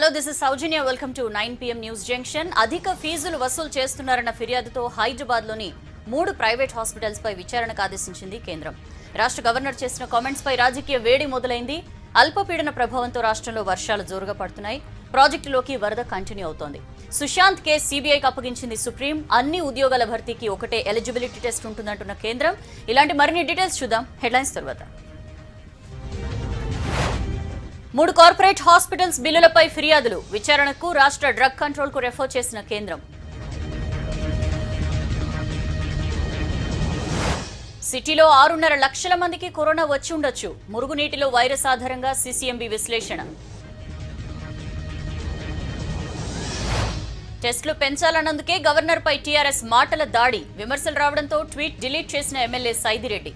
hello this is Soujanya welcome to nine PM news junction అధిక ఫీజులు వసూలు చేస్తున్నారన్న ఫిర్యాదుతో హైదరాబాద్ లోని మూడు ప్రైవేట్ హాస్పిటల్స్ పై విచారణకు ఆదేశించింది కేంద్రం రాష్ట్ర గవర్నర్ చేసిన కామెంట్స్ పై రాజకీయ వేడి మొదలైంది అల్పపీడన ప్రభావంతో రాష్ట్రంలో వర్షాలు జోరుగా పడుతున్నాయి ప్రాజెక్టులోకి వరద కంటిన్యూ అవుతోంది సుశాంత్ కేసు సీబీఐకి అప్పగించింది సుప్రీం అన్ని ఉద్యోగాల భర్తీకి ఒకటే ఎలిజిబిలిటీ టెస్ట్ ఉంటుందంటున్న కేంద్రం ఇలాంటి మరిన్ని డీటెయిల్స్ చూద్దాం హెడ్లైన్స్ తర్వాత మూడు కార్పొరేట్ హాస్పిటల్స్ బిల్లులపై ఫిర్యాదులు విచారణకు రాష్ట్ర డ్రగ్ కంట్రోల్ కు రెఫర్ చేసిన కేంద్రం సిటీలో ఆరున్నర లక్షల మందికి కరోనా వచ్చి ఉండొచ్చు మురుగునీటిలో వైరస్ ఆధారంగా సీసీఎంబీ విశ్లేషణ టెస్టులు పెంచాలన్నందుకే గవర్నర్పై టీఆర్ఎస్ మాటల దాడి విమర్శలు రావడంతో ట్వీట్ డిలీట్ చేసిన ఎమ్మెల్యే సైదిరెడ్డి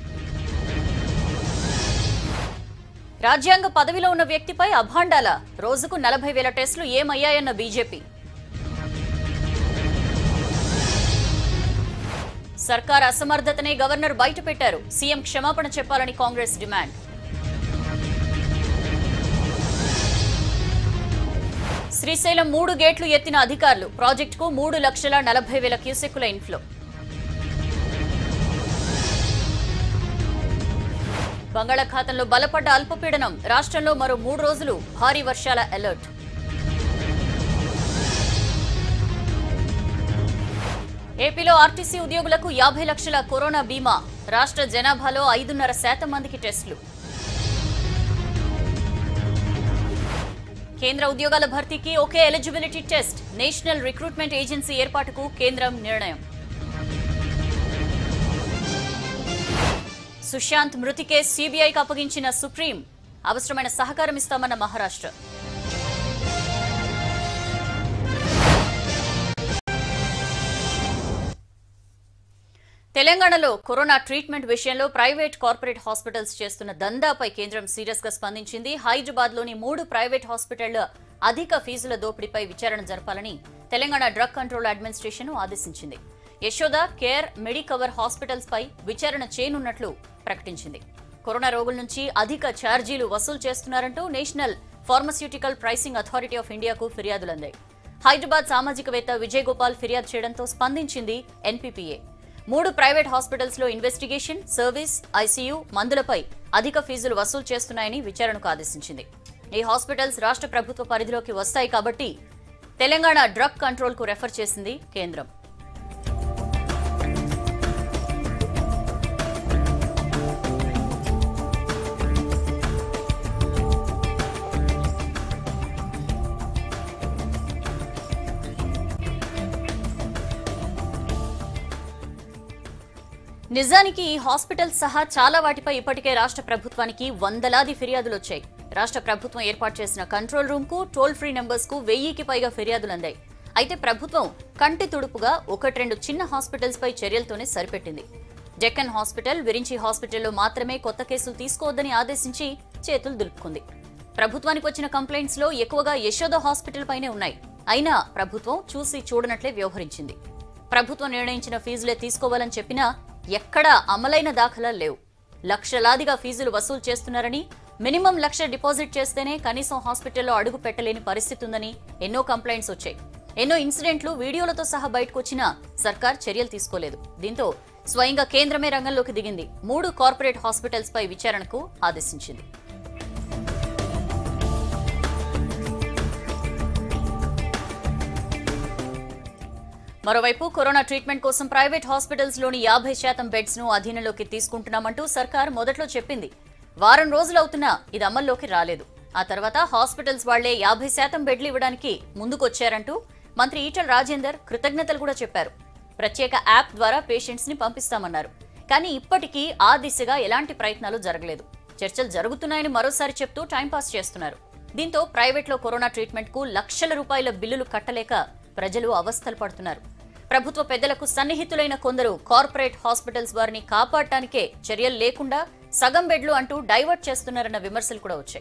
రాజ్యాంగ పదవిలో ఉన్న వ్యక్తిపై అభాండాల రోజుకు నలభై వేల టెస్టులు ఏమయ్యాయన్న బీజేపీ సర్కార్ అసమర్థతనే గవర్నర్ బయటపెట్టారు సీఎం క్షమాపణ చెప్పాలని కాంగ్రెస్ డిమాండ్ శ్రీశైలం మూడు గేట్లు ఎత్తిన అధికారులు ప్రాజెక్టుకు మూడు లక్షల నలభై వేల క్యూసెక్కుల ఇన్ఫ్లో బంగాళాఖాతంలో బలపడ్డ అల్పపీడనం రాష్ట్రంలో మరో మూడు రోజులు భారీ వర్షాల అలర్ట్ ఏపీలో ఆర్టీసీ ఉద్యోగులకు యాభై లక్షల కరోనా బీమా రాష్ట్ర జనాభాలో ఐదున్నర శాతం మందికి టెస్టులు కేంద్ర ఉద్యోగాల భర్తీకి ఒకే eligibility test national recruitment agency ఏర్పాటుకు కేంద్రం నిర్ణయం సుశాంత్ మృతి కేసు సీబీఐకి అప్పగించిన సుప్రీం అవసరమైన సహకారం ఇస్తామన్న మహారాష్ట్ర తెలంగాణలో కరోనా ట్రీట్మెంట్ విషయంలో ప్రైవేట్ కార్పొరేట్ హాస్పిటల్స్ చేస్తున్న దందాపై కేంద్రం సీరియస్ గా స్పందించింది హైదరాబాద్ లోని మూడు ప్రైవేట్ హాస్పిటళ్ల అధిక ఫీజుల దోపిడీపై విచారణ జరపాలని తెలంగాణ డ్రగ్ కంట్రోల్ అడ్మినిస్ట్రేషన్ ఆదేశించింది యశోద కేర్ మెడికవర్ హాస్పిటల్స్ పై విచారణ చేయనున్నట్లు ప్రకటించింది కరోనా రోగుల నుంచి అధిక ఛార్జీలు వసూలు చేస్తున్నారంటూ national pharmaceutical pricing authority of ఇండియాకు ఫిర్యాదులందాయి హైదరాబాద్ సామాజికవేత్త విజయ్ గోపాల్ ఫిర్యాదు చేయడంతో స్పందించింది ఎన్పీపీఏ మూడు ప్రైవేట్ హాస్పిటల్స్ లో ఇన్వెస్టిగేషన్ సర్వీస్ ఐసీయూ మందులపై అధిక ఫీజులు వసూలు చేస్తున్నాయని విచారణకు ఆదేశించింది ఈ హాస్పిటల్స్ రాష్ట్ర ప్రభుత్వ పరిధిలోకి వస్తాయి కాబట్టి తెలంగాణ డ్రగ్ కంట్రోల్ కు రెఫర్ చేసింది కేంద్రం నిజానికి ఈ హాస్పిటల్ సహా చాలా వాటిపై ఇప్పటికే రాష్ట్ర ప్రభుత్వానికి వందలాది ఫిర్యాదులు వచ్చాయి రాష్ట్ర ప్రభుత్వం ఏర్పాటు చేసిన కంట్రోల్ రూమ్ కు టోల్ ఫ్రీ నెంబర్స్ కు వెయ్యికి పైగా ఫిర్యాదులు అందాయి అయితే ప్రభుత్వం కంటి తుడుపుగా ఒకటి రెండు చిన్న హాస్పిటల్స్ పై చర్యలతోనే సరిపెట్టింది డెక్కన్ హాస్పిటల్ విరించి హాస్పిటల్లో మాత్రమే కొత్త కేసులు తీసుకోవద్దని ఆదేశించి చేతులు దులుపుకుంది ప్రభుత్వానికి వచ్చిన కంప్లైంట్స్ లో ఎక్కువగా యశోద హాస్పిటల్ పైనే ఉన్నాయి అయినా ప్రభుత్వం చూసి చూడనట్లే వ్యవహరించింది ప్రభుత్వం నిర్ణయించిన ఫీజులే తీసుకోవాలని చెప్పినా ఎక్కడా అమలైన దాఖలాలు లేవు లక్షలాదిగా ఫీజులు వసూలు చేస్తున్నారని మినిమం లక్ష డిపాజిట్ చేస్తేనే కనీసం హాస్పిటల్లో అడుగు పెట్టలేని పరిస్థితి ఉందని ఎన్నో కంప్లైంట్స్ వచ్చాయి ఎన్నో ఇన్సిడెంట్లు వీడియోలతో సహా బయటకు వచ్చినా సర్కార్ చర్యలు తీసుకోలేదు దీంతో స్వయంగా కేంద్రమే రంగంలోకి దిగింది మూడు కార్పొరేట్ హాస్పిటల్స్ పై విచారణకు ఆదేశించింది మరోవైపు కరోనా ట్రీట్మెంట్ కోసం ప్రైవేట్ హాస్పిటల్స్ లోని యాభై శాతం బెడ్స్ ను అధీనంలోకి తీసుకుంటున్నామంటూ సర్కార్ మొదట్లో చెప్పింది వారం రోజులవుతున్నా ఇది అమల్లోకి రాలేదు ఆ తర్వాత హాస్పిటల్స్ వాళ్లే యాభై శాతం బెడ్లు ఇవ్వడానికి ముందుకొచ్చారంటూ మంత్రి ఈటల రాజేందర్ కృతజ్ఞతలు కూడా చెప్పారు ప్రత్యేక యాప్ ద్వారా పేషెంట్స్ ని పంపిస్తామన్నారు కానీ ఇప్పటికీ ఆ దిశగా ఎలాంటి ప్రయత్నాలు జరగలేదు చర్చలు జరుగుతున్నాయని మరోసారి చెప్తూ టైంపాస్ చేస్తున్నారు దీంతో ప్రైవేట్లో కరోనా ట్రీట్మెంట్ కు లక్షల రూపాయల బిల్లులు కట్టలేక ప్రజలు అవస్థలు పడుతున్నారు ప్రభుత్వ పెద్దలకు సన్నిహితులైన కొందరు కార్పొరేట్ హాస్పిటల్స్ వారిని కాపాడటానికే చర్యలు లేకుండా సగం బెడ్లు అంటూ డైవర్ట్ చేస్తున్నారన్న విమర్శలు కూడా వచ్చాయి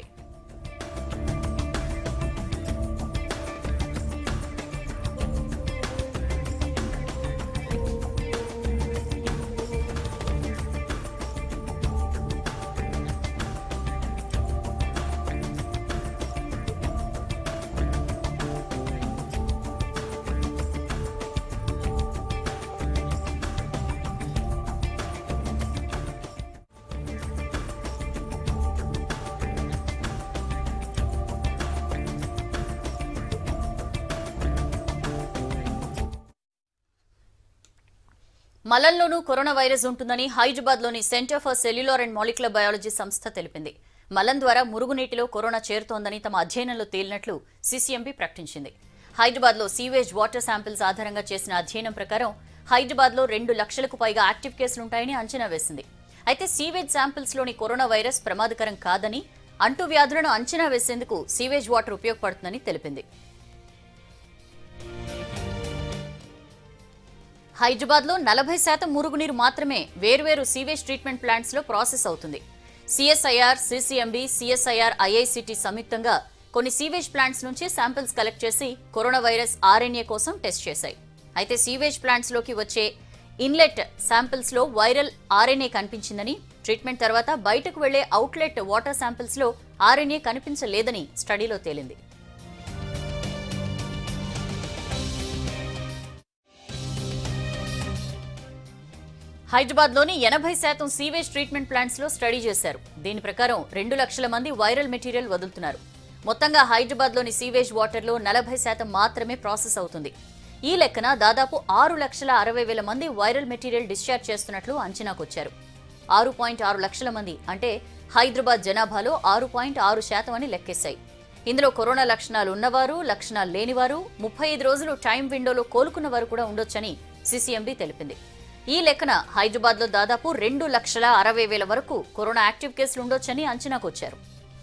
మలంలోనూ కరోనా వైరస్ ఉంటుందని హైదరాబాద్లోని centre for cellular and molecular biology సంస్థ తెలిపింది మలం ద్వారా మురుగునీటిలో కరోనా చేరుతోందని తమ అధ్యయనంలో తేలినట్లు సీసీఎంబీ ప్రకటించింది హైదరాబాద్లో సీవేజ్ వాటర్ శాంపిల్స్ ఆధారంగా చేసిన అధ్యయనం ప్రకారం హైదరాబాద్లో రెండు లక్షలకు పైగా యాక్టివ్ కేసులుంటాయని అంచనా వేసింది అయితే సీవేజ్ శాంపిల్స్లోని కరోనా వైరస్ ప్రమాదకరం కాదని అంటువ్యాధులను అంచనా వేసేందుకు సీవేజ్ వాటర్ ఉపయోగపడుతుందని తెలిపింది హైదరాబాద్ లో నలభై శాతం మురుగునీరు మాత్రమే వేర్వేరు సీవేజ్ ట్రీట్మెంట్ ప్లాంట్స్ లో ప్రాసెస్ అవుతుంది సిఎస్ఐఆర్ సిసిఎంబి సిఎస్ఐఆర్ ఐఐసిటి సంయుక్తంగా కొన్ని సీవేజ్ ప్లాంట్స్ నుంచి శాంపిల్స్ కలెక్ట్ చేసి కరోనా వైరస్ ఆర్ఎన్ఏ కోసం టెస్ట్ చేశాయి అయితే సీవేజ్ ప్లాంట్స్ లోకి వచ్చే ఇన్లెట్ శాంపిల్స్ లో వైరల్ ఆర్ఎన్ఏ కనిపించిందని ట్రీట్మెంట్ తర్వాత బయటకు వెళ్లే అవుట్లెట్ వాటర్ శాంపిల్స్ లో ఆర్ఎన్ఏ కనిపించలేదని స్టడీలో తేలింది హైదరాబాద్ లోని ఎనభై శాతం సీవేజ్ ట్రీట్మెంట్ ప్లాంట్స్ లో స్టడీ చేశారు దీని ప్రకారం రెండు లక్షల మంది వైరల్ మెటీరియల్ వదులుతున్నారు మొత్తంగా హైదరాబాద్ లోని సీవేజ్ వాటర్ లో నలభై శాతం మాత్రమే ప్రాసెస్ అవుతుంది ఈ లెక్కన దాదాపు ఆరు లక్షల అరవై వేల మంది వైరల్ మెటీరియల్ డిశ్చార్జ్ చేస్తున్నట్లు అంచనాకొచ్చారు ఆరు పాయింట్ ఆరు లక్షల మంది అంటే హైదరాబాద్ జనాభాలో ఆరు పాయింట్ ఆరు శాతం అని లెక్కేశాయి ఇందులో కరోనా లక్షణాలు ఉన్నవారు లక్షణాలు లేనివారు ముప్పై ఐదు రోజులు టైం విండోలో కోలుకున్న వారు కూడా ఉండొచ్చని సీసీఎంబీ తెలిపింది ఈ లెక్కన హైదరాబాద్ లో దాదాపు రెండు లక్షల అరవై వేల వరకు కరోనా యాక్టివ్ కేసులు ఉండొచ్చని అంచనాకొచ్చారు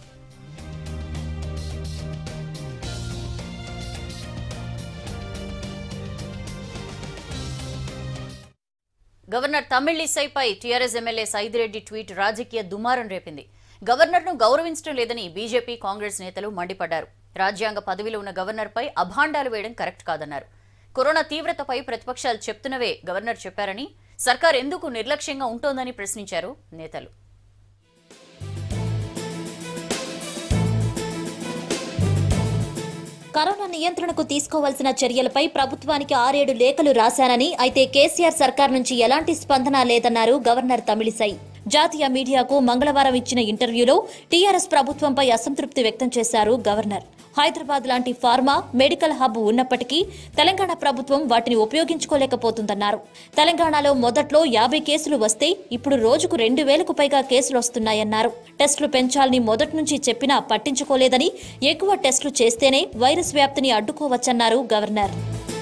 గవర్నర్ తమిళిసైపై టీఆర్ఎస్ ఎమ్మెల్యే సైదిరెడ్డి ట్వీట్ రాజకీయ దుమారం రేపింది గవర్నర్ను గౌరవించడం లేదని బీజేపీ కాంగ్రెస్ నేతలు మండిపడ్డారు రాజ్యాంగ పదవిలో ఉన్న గవర్నర్పై అభాండాలు వేయడం కరెక్ట్ కాదన్నారు కరోనా తీవ్రతపై ప్రతిపక్షాలు చెప్తున్నవే గవర్నర్ చెప్పారని సర్కార్ ఎందుకు నిర్లక్ష్యంగా ఉంటోందని ప్రశ్నించారు నేతలు కరోనా నియంత్రణకు తీసుకోవాల్సిన చర్యలపై ప్రభుత్వానికి ఆరేడు లేఖలు రాశానని అయితే కేసీఆర్ సర్కార్ నుంచి ఎలాంటి స్పందన లేదన్నారు గవర్నర్ తమిళిసై జాతీయ మీడియాకు మంగళవారం ఇచ్చిన ఇంటర్వ్యూలో టీఆర్ఎస్ ప్రభుత్వంపై అసంతృప్తి వ్యక్తం చేశారు గవర్నర్ హైదరాబాద్ లాంటి ఫార్మా మెడికల్ హబ్ ఉన్నప్పటికీ తెలంగాణ ప్రభుత్వం వాటిని ఉపయోగించుకోలేకపోతుందన్నారు తెలంగాణలో మొదట్లో యాభై కేసులు వస్తే ఇప్పుడు రోజుకు రెండు వేలకు పైగా కేసులు వస్తున్నాయన్నారు టెస్టులు పెంచాలని మొదటి నుంచి చెప్పినా పట్టించుకోలేదని ఎక్కువ టెస్టులు చేస్తేనే వైరస్ వ్యాప్తిని అడ్డుకోవచ్చన్నారు గవర్నర్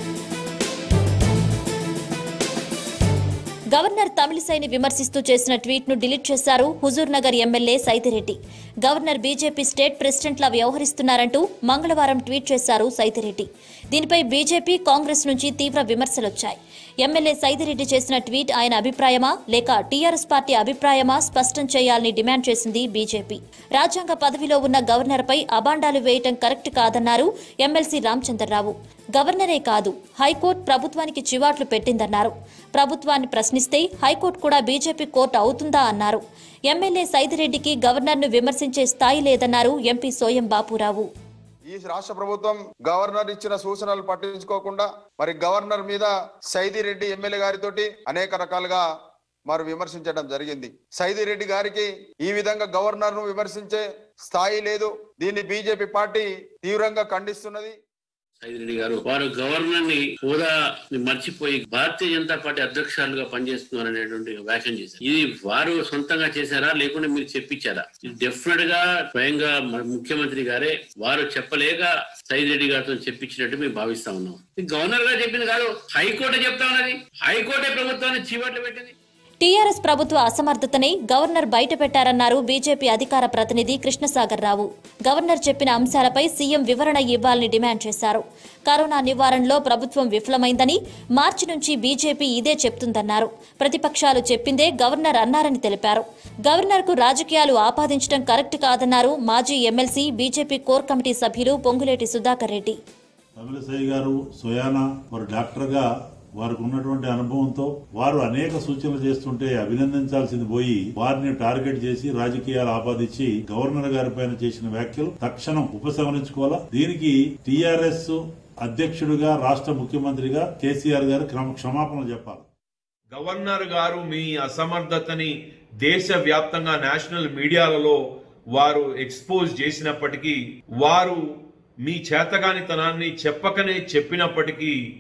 గవర్నర్ తమిళిసైని విమర్శిస్తూ చేసిన ట్వీట్ ను డిలీట్ చేశారు Huzur Nagar MLA Saidi Reddy governor BJP state ప్రెసిడెంట్లా వ్యవహరిస్తున్నారంటూ మంగళవారం ట్వీట్ చేశారు సైతిరెడ్డి దీనిపై బీజేపీ కాంగ్రెస్ నుంచి తీవ్ర విమర్శలొచ్చాయి ఎమ్మెల్యే సైదిరెడ్డి చేసిన ట్వీట్ ఆయన అభిప్రాయమా లేక టీఆర్ఎస్ పార్టీ అభిప్రాయమా స్పష్టం చేయాలని డిమాండ్ చేసింది బీజేపీ రాజ్యాంగ పదవిలో ఉన్న గవర్నర్పై అబాండాలు వేయటం కరెక్ట్ కాదన్నారు ఎమ్మెల్సీ రామచంద్రరావు గవర్నరే కాదు హైకోర్టు ప్రభుత్వానికి చివాట్లు పెట్టిందన్నారు ప్రభుత్వాన్ని ప్రశ్నిస్తే హైకోర్టు కూడా బీజేపీ కోర్టు అవుతుందా అన్నారు ఎమ్మెల్యే సైదిరెడ్డికి గవర్నర్ను విమర్శించే స్థాయి లేదన్నారు ఎంపీ సోయం బాపురావు ఈ రాష్ట్ర ప్రభుత్వం గవర్నర్ ఇచ్చిన సూచనలు పట్టించుకోకుండా మరి గవర్నర్ మీద సైదిరెడ్డి ఎమ్మెల్యే గారితోటి అనేక రకాలుగా మరి విమర్శించడం జరిగింది సైదిరెడ్డి గారికి ఈ విధంగా గవర్నర్ ను విమర్శించే స్థాయి లేదు దీన్ని బీజేపీ పార్టీ తీవ్రంగా ఖండిస్తున్నది సైదిరెడ్డి గారు వారు గవర్నర్ ని హోదా మర్చిపోయి భారతీయ జనతా పార్టీ అధ్యక్షులుగా పనిచేస్తున్నారు అనేటువంటి వ్యాఖ్యం చేశారు ఇది వారు సొంతంగా చేశారా లేకుంటే మీరు చెప్పించారా ఇది డెఫినెట్ గా స్వయంగా మన ముఖ్యమంత్రి గారే వారు చెప్పలేక సైదిరెడ్డి గారితో చెప్పించినట్టు మేము భావిస్తా ఉన్నాం ఇది గవర్నర్ గారు చెప్పింది కాదు హైకోర్టు చెప్తా ఉన్నది హైకోర్టే ప్రభుత్వాన్ని చీవట్లు పెట్టింది టీఆర్ఎస్ ప్రభుత్వ అసమర్థతనే గవర్నర్ బయటపెట్టారన్నారు బీజేపీ అధికార ప్రతినిధి కృష్ణసాగర్ రావు గవర్నర్ చెప్పిన అంశాలపై సీఎం వివరణ ఇవ్వాలని డిమాండ్ చేశారు కరోనా నివారణలో ప్రభుత్వం విఫలమైందని మార్చి నుంచి బీజేపీ ఇదే చెప్తుందన్నారు ప్రతిపక్షాలు చెప్పిందే గవర్నర్ అన్నారని తెలిపారు గవర్నర్కు రాజకీయాలు ఆపాదించడం కరెక్ట్ కాదన్నారు మాజీ ఎమ్మెల్సీ బీజేపీ కోర్ కమిటీ సభ్యులు పొంగులేటి సుధాకర్ రెడ్డి తమిళసై గారు సోయానా వారు డాక్టర్గా వారికి ఉన్నటువంటి అనుభవంతో వారు అనేక సూచనలు చేస్తుంటే అభినందించాల్సింది పోయి వారిని టార్గెట్ చేసి రాజకీయాలు ఆపాదించి గవర్నర్ గారి పైన చేసిన వ్యాఖ్యలు తక్షణం ఉపసంహరించుకోవాలా దీనికి టీఆర్ఎస్ అధ్యక్షుడిగా రాష్ట్ర ముఖ్యమంత్రిగా కేసీఆర్ గారు క్రమ క్షమాపణలు చెప్పాలి గవర్నర్ గారు మీ అసమర్థతని దేశవ్యాప్తంగా నేషనల్ మీడియాలలో వారు ఎక్స్పోజ్ చేసినప్పటికీ వారు మీ చేతగానితనాన్ని చెప్పకనే చెప్పినప్పటికీ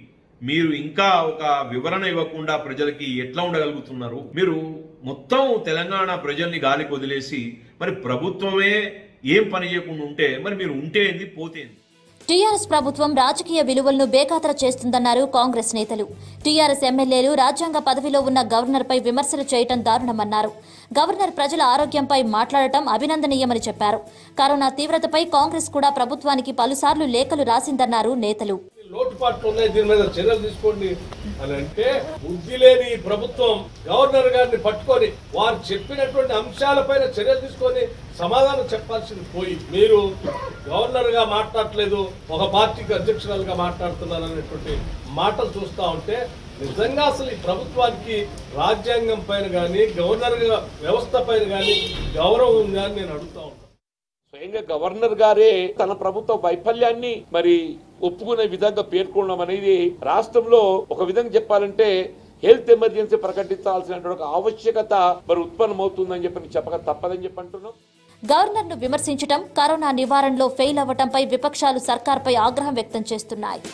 మీరు ఇంకా ఒక వివరణ ఇవ్వకుండా ప్రజలకి ఎట్లా ఉండగలుగుతున్నారు మీరు మొత్తం తెలంగాణ ప్రజల్ని గాలికి వదిలేసి మరి ప్రభుత్వమే ఏం పని చేయకుండా ఉంటే మరి మీరు ఉంటే ఏంది పోతే ఏంది టీఆర్ఎస్ ప్రభుత్వం రాజకీయ విలువలను బేఖాతరు చేస్తుందన్నారు కాంగ్రెస్ నేతలు టీఆర్ఎస్ ఎమ్మెల్యేలు రాజ్యాంగ పదవిలో ఉన్న గవర్నర్పై విమర్శలు చేయటం దారుణమన్నారు గవర్నర్ ప్రజల ఆరోగ్యంపై మాట్లాడటం అభినందనీయమని చెప్పారు కరోనా తీవ్రతపై కాంగ్రెస్ కూడా ప్రభుత్వానికి పలుసార్లు లేఖలు రాసిందన్నారు నేతలు లోటుపాట్లు ఉన్నాయి దీని మీద చర్యలు తీసుకోండి అని అంటే బుద్ధి లేని ఈ ప్రభుత్వం గవర్నర్ గారిని పట్టుకొని వారు చెప్పినటువంటి అంశాలపైన చర్యలు తీసుకొని సమాధానం చెప్పాల్సింది పోయి మీరు గవర్నర్ గా మాట్లాడట్లేదు ఒక పార్టీకి అధ్యక్షురాలుగా మాట్లాడుతున్నారు అనేటువంటి మాటలు చూస్తా ఉంటే నిజంగా అసలు ఈ ప్రభుత్వానికి రాజ్యాంగం పైన కానీ గవర్నర్ వ్యవస్థ పైన కానీ గౌరవం ఉందా అని నేను అడుగుతా ఉంటాను స్వయంగా గవర్నర్ గారే తన ప్రభుత్వ వైఫల్యాన్ని మరి ఒప్పుకునే విధంగా పేర్కొనడం అనేది రాష్ట్రంలో ఒక విధంగా చెప్పాలంటే హెల్త్ ఎమర్జెన్సీ ప్రకటించాల్సినటువంటి ఒక ఆవశ్యకత మరి ఉత్పన్నమవుతుందని చెప్పి చెప్పక తప్పదని చెప్పి అంటున్నాం గవర్నర్ను విమర్శించటం కరోనా నివారణలో ఫెయిల్ అవ్వటంపై విపక్షాలు సర్కార్పై ఆగ్రహం వ్యక్తం చేస్తున్నాయి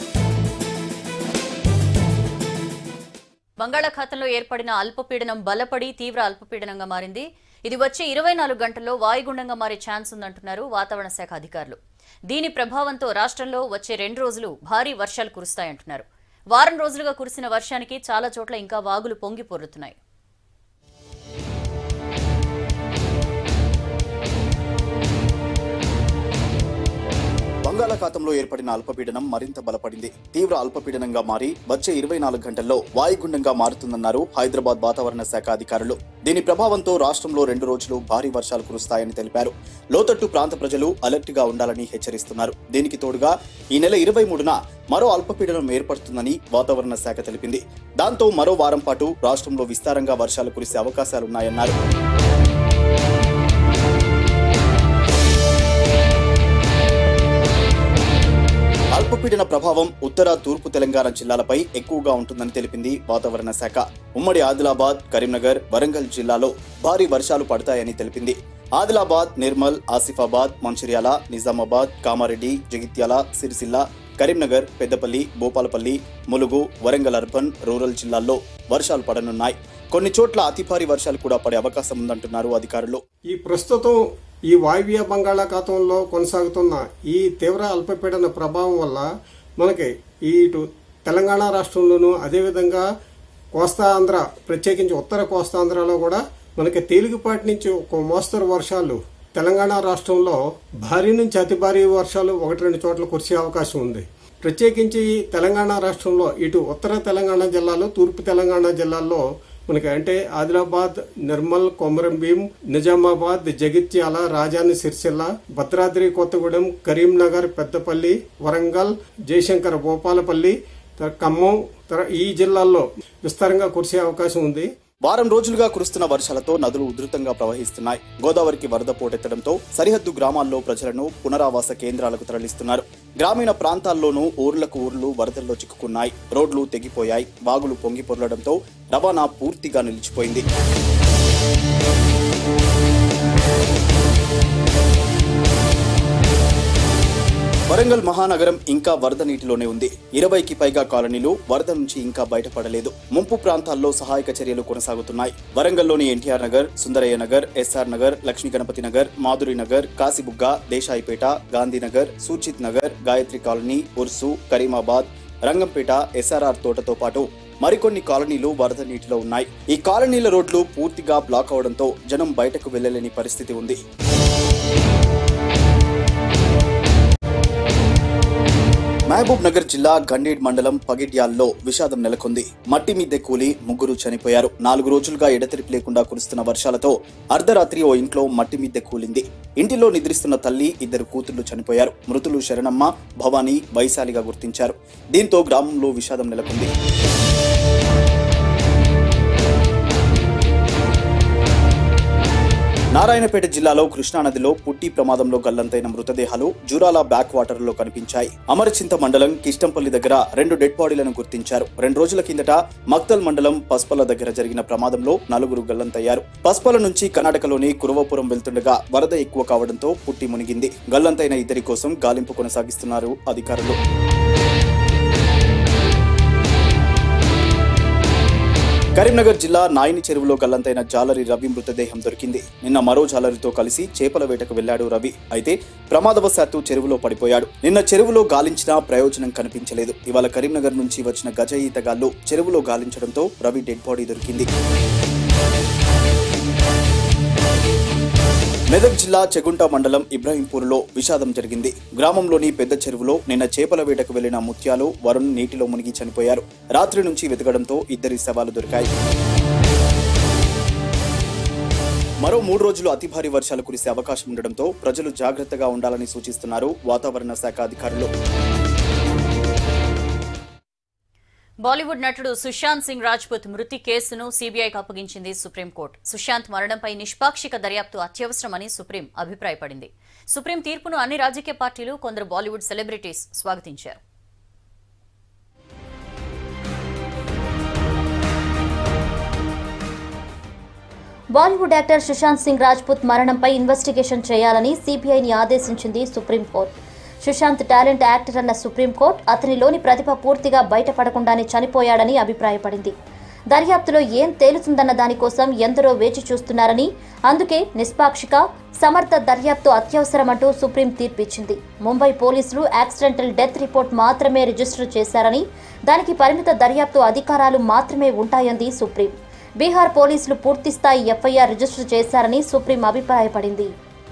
బంగాళాఖాతంలో ఏర్పడిన అల్పపీడనం బలపడి తీవ్ర అల్పపీడనంగా మారింది ఇది వచ్చే ఇరవై నాలుగు గంటల్లో వాయుగుండంగా మారే ఛాన్స్ ఉందంటున్నారు వాతావరణ శాఖ అధికారులు దీని ప్రభావంతో రాష్ట్రంలో వచ్చే రెండు రోజులు భారీ వర్షాలు కురుస్తాయంటున్నారు వారం రోజులుగా కురిసిన వర్షానికి చాలా చోట్ల ఇంకా వాగులు పొంగి పొర్లుతున్నాయి బంగాళాఖాతంలో ఏర్పడిన అల్పపీడనం మరింత బలపడింది తీవ్ర అల్పపీడనంగా మారి వచ్చే ఇరవై నాలుగు గంటల్లో వాయుగుండంగా మారుతుందన్నారు హైదరాబాద్ వాతావరణ శాఖ అధికారులు దీని ప్రభావంతో రాష్ట్రంలో రెండు రోజులు భారీ వర్షాలు కురుస్తాయని తెలిపారు లోతట్టు ప్రాంత ప్రజలు అలర్ట్ గా ఉండాలని హెచ్చరిస్తున్నారు దీనికి తోడుగా ఈ నెల ఇరవై మూడున మరో అల్పపీడనం ఏర్పడుతుందని వాతావరణ శాఖ తెలిపింది దాంతో మరో వారం పాటు రాష్ట్రంలో విస్తారంగా వర్షాలు కురిసే అవకాశాలున్నాయన్నారు అల్పపీడన ప్రభావం ఉత్తర తూర్పు తెలంగాణ జిల్లాలపై ఎక్కువగా ఉంటుందని తెలిపింది వాతావరణ శాఖ ఉమ్మడి ఆదిలాబాద్ కరీంనగర్ వరంగల్ జిల్లాలో భారీ వర్షాలు పడతాయని తెలిపింది ఆదిలాబాద్ నిర్మల్ ఆసిఫాబాద్ మంచిర్యాల నిజామాబాద్ కామారెడ్డి జగిత్యాల సిరిసిల్ల కరీంనగర్ పెద్దపల్లి భూపాలపల్లి ములుగు వరంగల్ అర్బన్ రూరల్ జిల్లాల్లో వర్షాలు పడనున్నాయి కొన్ని చోట్ల అతి భారీ వర్షాలు కూడా పడే అవకాశం ఉందంటున్నారు అధికారులు ఈ ప్రస్తుతం ఈ వాయువ్య బంగాళాఖాతంలో కొనసాగుతున్న ఈ తీవ్ర అల్పపీడన ప్రభావం వల్ల మనకి ఈ ఇటు తెలంగాణ రాష్ట్రంలోనూ అదేవిధంగా కోస్తా ఆంధ్ర ప్రత్యేకించి ఉత్తర కోస్తాంధ్రలో కూడా మనకి తేలికపాటి నుంచి ఒక మోస్తరు వర్షాలు తెలంగాణ రాష్ట్రంలో భారీ నుంచి అతి భారీ వర్షాలు ఒకటి రెండు చోట్ల కురిసే అవకాశం ఉంది ప్రత్యేకించి తెలంగాణ రాష్ట్రంలో ఇటు ఉత్తర తెలంగాణ జిల్లాలో తూర్పు తెలంగాణ జిల్లాల్లో మనకి అంటే ఆదిలాబాద్ నిర్మల్ కొమరంభీం నిజామాబాద్ జగిత్యాల రాజాని సిరిసిల్ల భద్రాద్రి కొత్తగూడెం కరీంనగర్ పెద్దపల్లి వరంగల్ జయశంకర్ భూపాలపల్లి తర్- ఖమ్మం తర్- ఈ జిల్లాల్లో విస్తారంగా కురిసే అవకాశం ఉంది వారం రోజులుగా కురుస్తున్న వర్షాలతో నదులు ఉధృతంగా ప్రవహిస్తున్నాయి గోదావరికి వరద పోటెత్తడంతో సరిహద్దు గ్రామాల్లో ప్రజలను పునరావాస కేంద్రాలకు తరలిస్తున్నారు గ్రామీణ ప్రాంతాల్లోనూ ఊర్లకు ఊర్లు వరదల్లో చిక్కుకున్నాయి రోడ్లు తెగిపోయాయి వాగులు పొంగి పొర్లడంతో రవాణా పూర్తిగా నిలిచిపోయింది వరంగల్ మహానగరం ఇంకా వరద నీటిలోనే ఉంది ఇరవైకి పైగా కాలనీలు వరద నుంచి ఇంకా బయటపడలేదు ముంపు ప్రాంతాల్లో సహాయక చర్యలు కొనసాగుతున్నాయి వరంగల్లోని NTR Nagar Sundarayya Nagar SR Nagar Lakshmi Ganapathi Nagar Madhuri Nagar Kashibugga Desaipet Gandhinagar Suchith Nagar Gayatri colony Ursu Karimabad Rangampet SRR తోటతో పాటు మరికొన్ని కాలనీలు వరద నీటిలో ఉన్నాయి ఈ కాలనీల రోడ్లు పూర్తిగా బ్లాక్ అవడంతో జనం బయటకు వెళ్లలేని పరిస్థితి ఉంది మహబూబ్ నగర్ జిల్లా గండేడ్ మండలం పగిడ్యాల్లో విషాదం నెలకొంది మట్టి మీదే కూలి ముగ్గురు చనిపోయారు నాలుగు రోజులుగా ఎడతెరిపి లేకుండా కురుస్తున్న వర్షాలతో అర్ధరాత్రి ఓ ఇంట్లో మట్టి మీదే కూలింది ఇంటిలో నిద్రిస్తున్న తల్లి ఇద్దరు కూతుళ్లు చనిపోయారు మృతులు శరణమ్మ భవానీ వైశాలిగా గుర్తించారు దీంతో గ్రామంలో విషాదం నెలకొంది నారాయణపేట జిల్లాలో కృష్ణానదిలో పుట్టి ప్రమాదంలో గల్లంతైన మృతదేహాలు జూరాల బ్యాక్ వాటర్ లో కనిపించాయి అమరచింత మండలం కిష్టంపల్లి దగ్గర రెండు డెడ్ బాడీలను గుర్తించారు రెండు రోజుల కిందట మక్తల్ మండలం పస్పల దగ్గర జరిగిన ప్రమాదంలో నలుగురు గల్లంతయ్యారు పస్పల నుంచి కర్ణాటకలోని కురవపురం వెళ్తుండగా వరద ఎక్కువ కావడంతో పుట్టి మునిగింది గల్లంతైన ఇద్దరి కోసం గాలింపు కొనసాగిస్తున్నారు అధికారులు కరీంనగర్ జిల్లా నాయని చెరువులో గల్లంతైన జాలరి రవి మృతదేహం దొరికింది నిన్న మరో జాలరితో కలిసి చేపల వేటకు వెళ్లాడు రవి అయితే ప్రమాదవశాత్తు చెరువులో పడిపోయాడు నిన్న చెరువులో గాలించినా ప్రయోజనం కనిపించలేదు ఇవాళ కరీంనగర్ నుంచి వచ్చిన గజ ఈతగాళ్లు చెరువులో గాలించడంతో రవి డెడ్ బాడీ దొరికింది మెదక్ జిల్లా చెగుంట మండలం ఇబ్రాహీంపూర్లో విషాదం జరిగింది గ్రామంలోని పెద్ద చెరువులో నిన్న చేపల వేటకు వెళ్లిన ముత్యాలు వరుణ్ నీటిలో మునిగి చనిపోయారు రాత్రి నుంచి వెతకడంతో ఇద్దరి శవాలు దొరికాయి మరో మూడు రోజులు అతి భారీ వర్షాలు కురిసే అవకాశం ఉండడంతో ప్రజలు జాగ్రత్తగా ఉండాలని సూచిస్తున్నారు వాతావరణ శాఖ అధికారులు బాలీవుడ్ నటుడు సుశాంత్ సింగ్ రాజ్పుత్ మృతి కేసును సీబీఐకి అప్పగించింది సుప్రీంకోర్టు సుశాంత్ మరణంపై నిష్పాక్షిక దర్యాప్తు అత్యవసరమని సుప్రీం అభిప్రాయపడింది సుప్రీం తీర్పును అన్ని రాజకీయ పార్టీలు కొందరు బాలీవుడ్ సెలబ్రిటీస్ స్వాగతించారు బాలీవుడ్ యాక్టర్ సుశాంత్ సింగ్ రాజ్పుత్ మరణంపై ఇన్వెస్టిగేషన్ చేయాలని సిబిఐని ఆదేశించింది సుప్రీంకోర్టు సుశాంత్ టాలెంట్ యాక్టర్ అన్న సుప్రీంకోర్టు అతనిలోని ప్రతిభ పూర్తిగా బయటపడకుండానే చనిపోయాడని అభిప్రాయపడింది దర్యాప్తులో ఏం తేలుతుందన్న దానికోసం ఎందరో వేచి చూస్తున్నారని అందుకే నిష్పాక్షిక సమర్థ దర్యాప్తు అత్యవసరమంటూ సుప్రీం తీర్పిచ్చింది ముంబై పోలీసులు యాక్సిడెంటల్ డెత్ రిపోర్ట్ మాత్రమే రిజిస్టర్ చేశారని దానికి పరిమిత దర్యాప్తు అధికారాలు మాత్రమే ఉంటాయంది సుప్రీం బీహార్ పోలీసులు పూర్తిస్థాయి ఎఫ్ఐఆర్ రిజిస్టర్ చేశారని సుప్రీం అభిప్రాయపడింది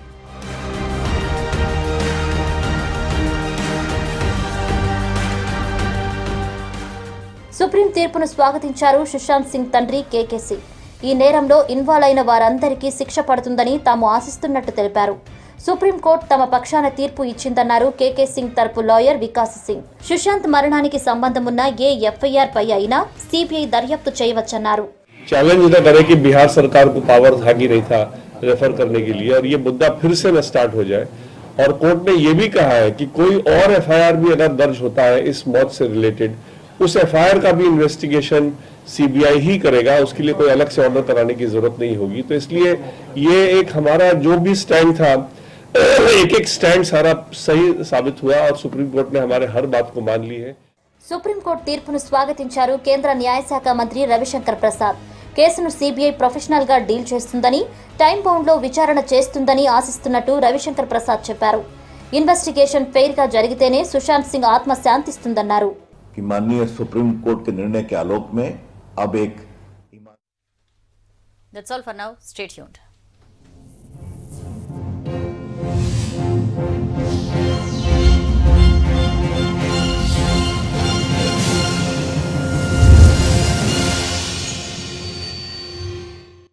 సుప్రీం తీర్పును స్వాగతించారు సుశాంత్ సింగ్ తండ్రి కేకే సింగ్ ఈ నేరంలో ఇన్వాల్వ్ అయిన వారందరికీ శిక్ష పడుతుందని తాము ఆశిస్తున్నట్టు తెలిపారు సుప్రీంకోర్టు తమ పక్షాన తీర్పు ఇచ్చిందన్నారు కేకే సింగ్ తరపు లాయర్ వికాస్ సింగ్ సుశాంత్ మరణానికి సంబంధం ఉన్న ఏ ఎఫ్ఐఆర్ పై అయినా సిబిఐ దర్యాప్తు చేయవచ్చన్నారు चैलेंज इधर करे कि बिहार सरकार को पावर था कि नहीं था रेफर करने के लिए और ये मुद्दा फिर से न स्टार्ट हो जाए और कोर्ट ने ये भी कहा है कि कोई और एफआईआर भी अगर दर्ज होता है इस मौत से रिलेटेड उस एफआईआर का भी इन्वेस्टिगेशन सीबीआई ही करेगा उसके लिए कोई अलग से ऑर्डर कराने की जरूरत नहीं होगी तो इसलिए ये एक हमारा जो भी स्टैंड था एक एक स्टैंड सारा सही साबित हुआ और सुप्रीम कोर्ट ने हमारे हर बात को मान ली है సుప్రీంకోర్టు తీర్పును స్వాగతించారు కేంద్ర న్యాయశాఖ మంత్రి రవిశంకర్ ప్రసాద్ కేసును సీబీఐ ప్రొఫెషనల్ గా డీల్ చేస్తుందని టైం బౌండ్ లో విచారణ చేస్తుందని ఆశిస్తున్నట్టు రవిశంకర్ ప్రసాద్ చెప్పారు ఇన్వెస్టిగేషన్ ఫెయిర్ గా జరిగితేనే సుశాంత్ సింగ్ ఆత్మ శాంతిస్తుందన్నారు कि माननीय सुप्रीम कोर्ट के निर्णय के आलोक में अब एक that's all for now stay యూన్డ్